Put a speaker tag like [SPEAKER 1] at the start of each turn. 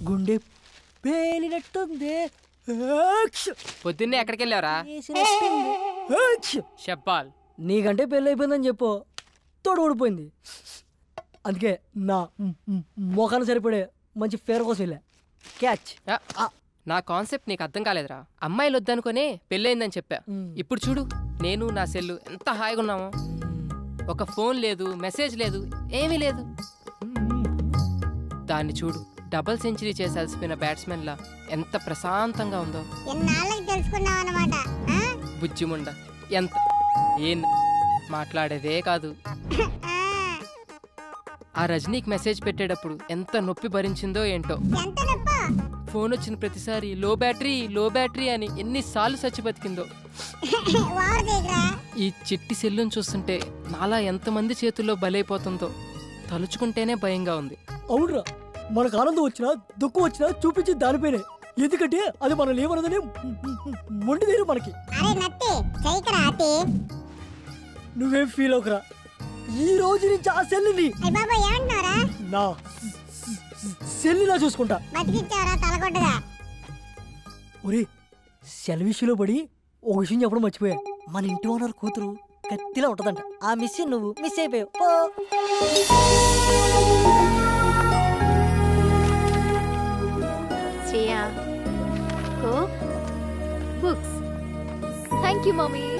[SPEAKER 1] గుండె పేలినట్టుంది ఏక్ష్!
[SPEAKER 2] పొద్దున్నే ఎక్కడికి వెళ్ళావరా
[SPEAKER 1] వేసినట్టుంది. ఏక్ష్!
[SPEAKER 2] షబ్బాల్
[SPEAKER 1] నీకంటే పెళ్ళి అయిపోయిందని చెప్పు తోడు ఊడిపోయింది అందుకే నా మొఖాన్ని సరిపడే మంచి ఫేర్ కోసం వెళ్ళా క్యాచ్
[SPEAKER 2] ఆ, నా కాన్సెప్ట్ నీకు అర్థం కాలేదురా అమ్మాయిలు వద్దనుకునే పెళ్ళయిందని చెప్పా ఇప్పుడు చూడు నేను నా సెల్లు ఎంత హాయిగా ఉన్నామో ఒక ఫోన్ లేదు మెసేజ్ లేదు ఏమీ లేదు దాన్ని చూడు డబుల్ సెంచరీ చేసి అలసిపోయిన బ్యాట్స్మెన్లా ఎంత ప్రశాంతంగా ఉందో
[SPEAKER 3] ఎన్నాళ్ళకి తెలుసుకున్నావు అనమాట
[SPEAKER 2] బుజ్జిముండ ఎంత ఏం మాట్లాడేదే కాదు ఆ రజనీకి మెసేజ్ పెట్టేటప్పుడు ఎంత నొప్పి భరించిందో ఏంటో
[SPEAKER 3] ఎంత నొప్పి
[SPEAKER 2] ఫోన్ వచ్చిన ప్రతిసారి లో బ్యాటరీ లో బ్యాటరీ అని ఎన్నిసార్లు చచ్చి బతికిందో
[SPEAKER 3] ఓవర్ చేయకురా
[SPEAKER 2] ఈ చిట్టి సెల్లును చూస్తుంటే నాలా ఎంతమంది చేతుల్లో బలైపోతుందో తలుచుకుంటేనే భయంగా ఉంది
[SPEAKER 1] అవునరా మనకు ఆనందం వచ్చినా దుఃఖం వచ్చినా చూపించి దానిపైనే ఎందుకంటే అది మనం లేవనదని మొండి తీరు మనకి
[SPEAKER 3] అరే నత్తి చేయకరా అతి
[SPEAKER 1] నువ్వేం ఫీల్ అవుకరా ఈ రోజు నుంచి ఆ సెల్లుని
[SPEAKER 3] అయ్య బాబా ఏమంటున్నారా
[SPEAKER 1] నా సెల్లులా చూసుకుంటా
[SPEAKER 3] బతికిచ్చావరా తలగొడ్డగా
[SPEAKER 1] ఒరే సెల్ విషయంలో పడి ఒక విషయం చెప్పడం మర్చిపోయా మన ఇంటి ఓనర్ కూతురు కత్తిలా ఉంటదంట ఆ మిస్ నువ్వు మిస్ అయిపోయావు పో.
[SPEAKER 4] శ్రేయ కో బుక్స్ థ్యాంక్ యూ మమ్మీ